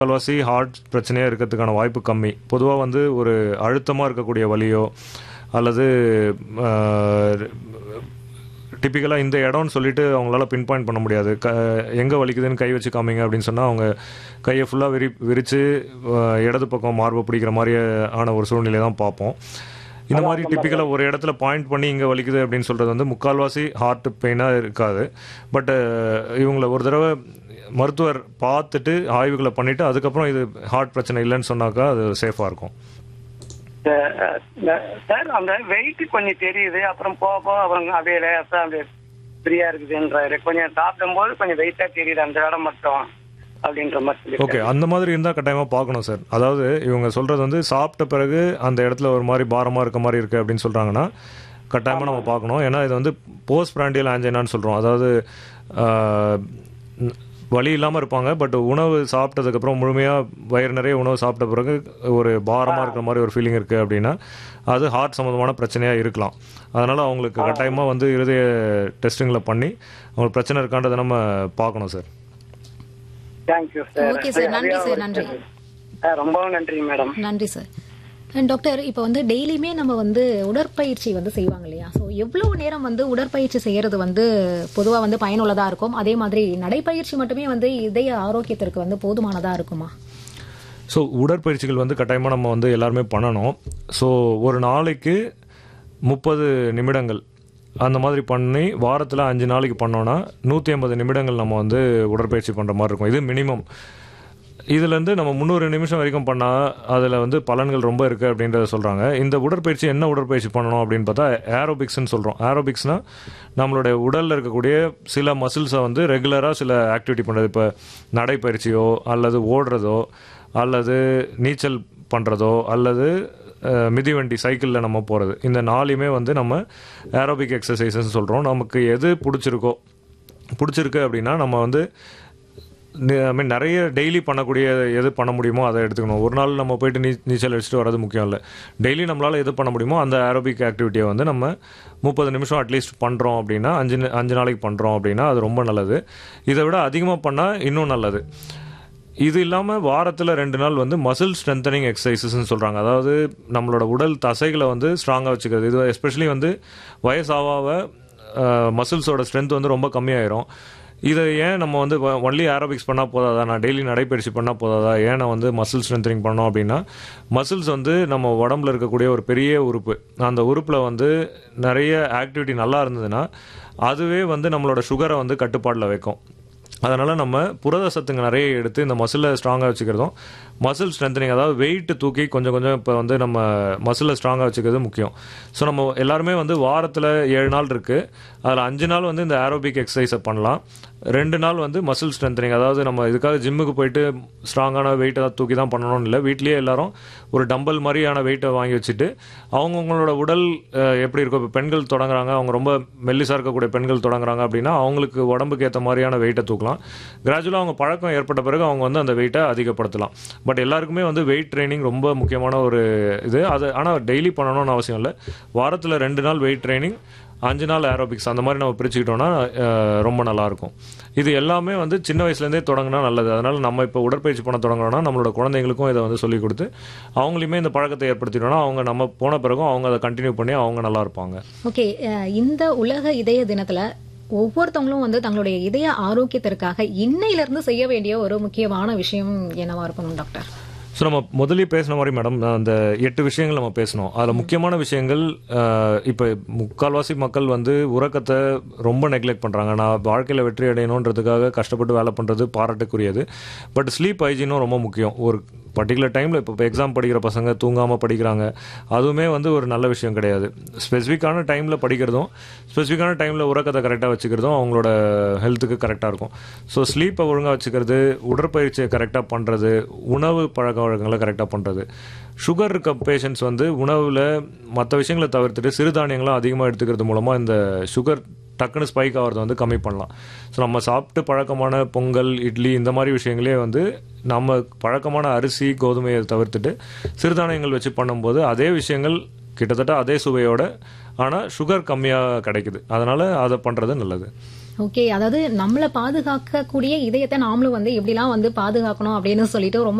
முக்கால்வாசி ஹார்ட் பிரச்சனையாக இருக்கிறதுக்கான வாய்ப்பு கம்மி பொதுவாக வந்து ஒரு அழுத்தமாக இருக்கக்கூடிய வலியோ அல்லது டிப்பிக்கலாக இந்த இடம்னு சொல்லிட்டு அவங்களால பின் பாயிண்ட் பண்ண முடியாது க எங்கே வலிக்குதுன்னு கை வச்சு காமிங்க அப்படின்னு சொன்னால் அவங்க கையை ஃபுல்லாக விரி விரித்து இடது பக்கம் மார்பை பிடிக்கிற மாதிரி ஆன ஒரு சூழ்நிலை தான் பார்ப்போம் இந்த மாதிரி டிப்பிக்கலாக ஒரு இடத்துல பாயிண்ட் பண்ணி இங்கே வலிக்குது அப்படின்னு சொல்கிறது வந்து முக்கால்வாசி ஹார்ட் பெயினாக இருக்காது பட் இவங்கள ஒரு தடவை மருத்துவர் பார்த்துட்டு ஆய்வுகளை பண்ணிவிட்டு அதுக்கப்புறம் இது ஹார்ட் பிரச்சனை இல்லைன்னு சொன்னாக்கா அது சேஃபாக இருக்கும் சார் அந்த வெயிட் கொஞ்சம் தெரியுது அப்புறம் போக போக அப்புறம் அப்படியே லேசா அப்படியே ஃப்ரீயா இருக்குதுன்றாரு கொஞ்சம் சாப்பிடும்போது கொஞ்சம் வெயிட்டா தெரியுது அந்த இடம் மட்டும் அப்படின்ற மாதிரி ஓகே அந்த மாதிரி இருந்தால் கட்டாயமாக பார்க்கணும் சார் அதாவது இவங்க சொல்கிறது வந்து சாப்பிட்ட பிறகு அந்த இடத்துல ஒரு மாதிரி பாரமாக இருக்க மாதிரி இருக்குது அப்படின்னு சொல்கிறாங்கன்னா கட்டாயமாக நம்ம பார்க்கணும் ஏன்னா இது வந்து போஸ்ட் பிராண்டியல் ஆஞ்சைனான்னு சொல்கிறோம் அதாவது வலி இல்லாமல் இருப்பாங்க பட் உணவு சாப்பிட்டதுக்கப்புறம் முழுமையாக வயிறு நிறைய உணவு சாப்பிட்ட பிறகு ஒரு பாரமாக இருக்கிற மாதிரி ஒரு ஃபீலிங் இருக்குது அப்படின்னா அது ஹார்ட் சம்மந்தமான பிரச்சனையாக இருக்கலாம் அதனால் அவங்களுக்கு கட்டாயமாக வந்து இருதய டெஸ்டிங்கில் பண்ணி அவங்களுக்கு பிரச்சனை இருக்கான்றதை நம்ம பார்க்கணும் sir thank you sir okay sir நன்றி சார் நன்றி ரொம்பவும் நன்றி மேடம் நன்றி சார் டாக்டர் இப்போ வந்து டெய்லியுமே நம்ம வந்து உடற்பயிற்சி வந்து செய்வாங்க இல்லையா ஸோ எவ்வளவு நேரம் வந்து உடற்பயிற்சி செய்யறது வந்து பொதுவாக வந்து பயனுள்ளதா இருக்கும் அதே மாதிரி நடைப்பயிற்சி மட்டுமே வந்து இதய ஆரோக்கியத்திற்கு வந்து போதுமானதா இருக்குமா ஸோ உடற்பயிற்சிகள் வந்து கட்டாயமாக நம்ம வந்து எல்லாருமே பண்ணணும் ஸோ ஒரு நாளைக்கு முப்பது நிமிடங்கள் அந்த மாதிரி பண்ணி வாரத்தில் அஞ்சு நாளைக்கு பண்ணோன்னா நூற்றி ஐம்பது நிமிடங்கள் நம்ம வந்து உடற்பயிற்சி பண்ணுற மாதிரி இருக்கும் இது மினிமம் இதுலேருந்து நம்ம முந்நூறு நிமிஷம் வரைக்கும் பண்ணால் அதில் வந்து பலன்கள் ரொம்ப இருக்குது அப்படின்றத சொல்கிறாங்க இந்த உடற்பயிற்சி என்ன உடற்பயிற்சி பண்ணணும் அப்படின்னு பார்த்தா ஏரோபிக்ஸ்னு சொல்கிறோம் ஏரோபிக்ஸ்னால் நம்மளுடைய உடலில் இருக்கக்கூடிய சில மசில்ஸை வந்து ரெகுலராக சில ஆக்டிவிட்டி பண்ணுறது இப்போ நடைப்பயிற்சியோ அல்லது ஓடுறதோ அல்லது நீச்சல் பண்ணுறதோ அல்லது மிதிவண்டி சைக்கிளில் நம்ம போகிறது இந்த நாளையுமே வந்து நம்ம ஏரோபிக் எக்ஸசைசஸ் சொல்கிறோம் நமக்கு எது பிடிச்சிருக்கோ பிடிச்சிருக்கு அப்படின்னா நம்ம வந்து ஐ மீன் நிறைய டெய்லி பண்ணக்கூடிய எது பண்ண முடியுமோ அதை எடுத்துக்கணும் ஒரு நாள் நம்ம போயிட்டு நீ நீச்சல் அடிச்சுட்டு வரது முக்கியம் இல்லை டெய்லி நம்மளால் எது பண்ண முடியுமோ அந்த ஏரோபிக் ஆக்டிவிட்டியை வந்து நம்ம முப்பது நிமிஷம் அட்லீஸ்ட் பண்ணுறோம் அப்படின்னா அஞ்சு அஞ்சு நாளைக்கு பண்ணுறோம் அப்படின்னா அது ரொம்ப நல்லது இதை விட அதிகமாக பண்ணால் இன்னும் நல்லது இது இல்லாமல் வாரத்தில் ரெண்டு நாள் வந்து மசில் ஸ்ட்ரென்தனிங் எக்ஸசைசஸ்ன்னு சொல்கிறாங்க அதாவது நம்மளோட உடல் தசைகளை வந்து ஸ்ட்ராங்காக வச்சுக்கிறது இது எஸ்பெஷலி வந்து வயசாக மசில்ஸோட ஸ்ட்ரென்த் வந்து ரொம்ப கம்மியாயிரும் இதை ஏன் நம்ம வந்து ஒன்லி ஏரோபிக்ஸ் பண்ணால் போதாதா நான் டெய்லி நடைப்பயிற்சி பண்ணால் போதாதா ஏன் நான் வந்து மசில் ஸ்ட்ரென்த்னிங் பண்ணோம் அப்படின்னா மசில்ஸ் வந்து நம்ம உடம்புல இருக்கக்கூடிய ஒரு பெரிய உறுப்பு அந்த உறுப்பில் வந்து நிறைய ஆக்டிவிட்டி நல்லா இருந்ததுன்னா அதுவே வந்து நம்மளோட சுகரை வந்து கட்டுப்பாட்டில் வைக்கும் அதனால் நம்ம புரத சத்துங்க நிறைய எடுத்து இந்த மசிலை ஸ்ட்ராங்காக வச்சுக்கிறதும் மசில் ஸ்ட்ரென்தனிங் அதாவது வெயிட்டு தூக்கி கொஞ்சம் கொஞ்சம் இப்போ வந்து நம்ம மசிலை ஸ்ட்ராங்காக வச்சுக்கிறது முக்கியம் ஸோ நம்ம எல்லாருமே வந்து வாரத்தில் ஏழு நாள் இருக்குது அதில் அஞ்சு நாள் வந்து இந்த ஏரோபிக் எக்ஸசைஸை பண்ணலாம் ரெண்டு நாள் வந்து மசில் ஸ்ட்ரென்தனிங் அதாவது நம்ம இதுக்காக ஜிம்முக்கு போயிட்டு ஸ்ட்ராங்கான வெயிட்டை தான் தூக்கி தான் பண்ணணும்னு இல்லை வீட்லேயே எல்லாரும் ஒரு டம்பல் மாதிரியான வெயிட்டை வாங்கி வச்சுட்டு அவங்கவுங்களோட உடல் எப்படி இருக்கும் இப்போ பெண்கள் தொடங்குறாங்க அவங்க ரொம்ப மெல்லிசாக இருக்கக்கூடிய பெண்கள் தொடங்குறாங்க அப்படின்னா அவங்களுக்கு உடம்புக்கு ஏற்ற மாதிரியான வெயிட்டை தூக்கலாம் கிராஜுவலாக அவங்க பழக்கம் ஏற்பட்ட பிறகு அவங்க வந்து அந்த வெயிட்டை அதிகப்படுத்தலாம் பட் எல்லாருக்குமே வந்து வெயிட் ட்ரைனிங் ரொம்ப முக்கியமான ஒரு இது அது ஆனால் டெய்லி பண்ணணும்னு அவசியம் இல்லை வாரத்தில் ரெண்டு நாள் வெயிட் ட்ரைனிங் அஞ்சு நாள் ஏரோபிக்ஸ் அந்த மாதிரி நம்ம பிரிச்சுக்கிட்டோம்னா ரொம்ப நல்லாயிருக்கும் இது எல்லாமே வந்து சின்ன வயசுலேருந்தே தொடங்கினா நல்லது அதனால் நம்ம இப்போ உடற்பயிற்சி பண்ண தொடங்குறோம்னா நம்மளோட குழந்தைங்களுக்கும் இதை வந்து சொல்லிக் கொடுத்து அவங்களையுமே இந்த பழக்கத்தை ஏற்படுத்திட்டோம்னா அவங்க நம்ம போன பிறகும் அவங்க அதை கண்டினியூ பண்ணி அவங்க நல்லா இருப்பாங்க ஓகே இந்த உலக இதய தினத்தில் ஒவ்வொருத்தவங்களும் வந்து தங்களுடைய இதய ஆரோக்கியத்திற்காக இன்னையிலிருந்து செய்ய வேண்டிய ஒரு முக்கியமான விஷயம் என்னவா இருக்கணும் டாக்டர் ஸோ நம்ம முதலே பேசின மாதிரி மேடம் அந்த எட்டு விஷயங்கள் நம்ம பேசணும் அதில் முக்கியமான விஷயங்கள் இப்போ முக்கால்வாசி மக்கள் வந்து உறக்கத்தை ரொம்ப நெக்லெக்ட் பண்ணுறாங்க நான் வாழ்க்கையில் வெற்றி அடையணுன்றதுக்காக கஷ்டப்பட்டு வேலை பண்ணுறது பாராட்டுக்குரியது பட் ஸ்லீப் ஹைஜீனும் ரொம்ப முக்கியம் ஒரு பர்டிகுலர் டைமில் இப்போ இப்போ எக்ஸாம் படிக்கிற பசங்க தூங்காமல் படிக்கிறாங்க அதுவுமே வந்து ஒரு நல்ல விஷயம் கிடையாது ஸ்பெசிஃபிக்கான டைமில் படிக்கிறதும் ஸ்பெசிஃபிக்கான டைமில் உறக்கத்தை கரெக்டாக வச்சுக்கிறதும் அவங்களோட ஹெல்த்துக்கு கரெக்டாக இருக்கும் ஸோ ஸ்லீப்பை ஒழுங்காக வச்சுக்கிறது உடற்பயிற்சியை கரெக்டாக பண்ணுறது உணவு பழக்க வழக்கங்களை கரெக்டாக பண்ணுறது சுகர் இருக்க பேஷண்ட்ஸ் வந்து உணவில் மற்ற விஷயங்களை தவிர்த்துட்டு சிறுதானியங்களும் அதிகமாக எடுத்துக்கிறது மூலமாக இந்த சுகர் டக்குன்னு ஸ்பைக் ஆகிறத வந்து கம்மி பண்ணலாம் ஸோ நம்ம சாப்பிட்டு பழக்கமான பொங்கல் இட்லி இந்த மாதிரி விஷயங்களே வந்து நம்ம பழக்கமான அரிசி கோதுமையை தவிர்த்துட்டு சிறுதானியங்கள் வச்சு பண்ணும்போது அதே விஷயங்கள் கிட்டத்தட்ட அதே சுவையோட ஆனால் சுகர் கம்மியாக கிடைக்குது அதனால் அதை பண்ணுறது நல்லது ஓகே அதாவது நம்மளை பாதுகாக்கக்கூடிய இதயத்தை நாமளும் வந்து எப்படிலாம் வந்து பாதுகாக்கணும் அப்படின்னு சொல்லிட்டு ரொம்ப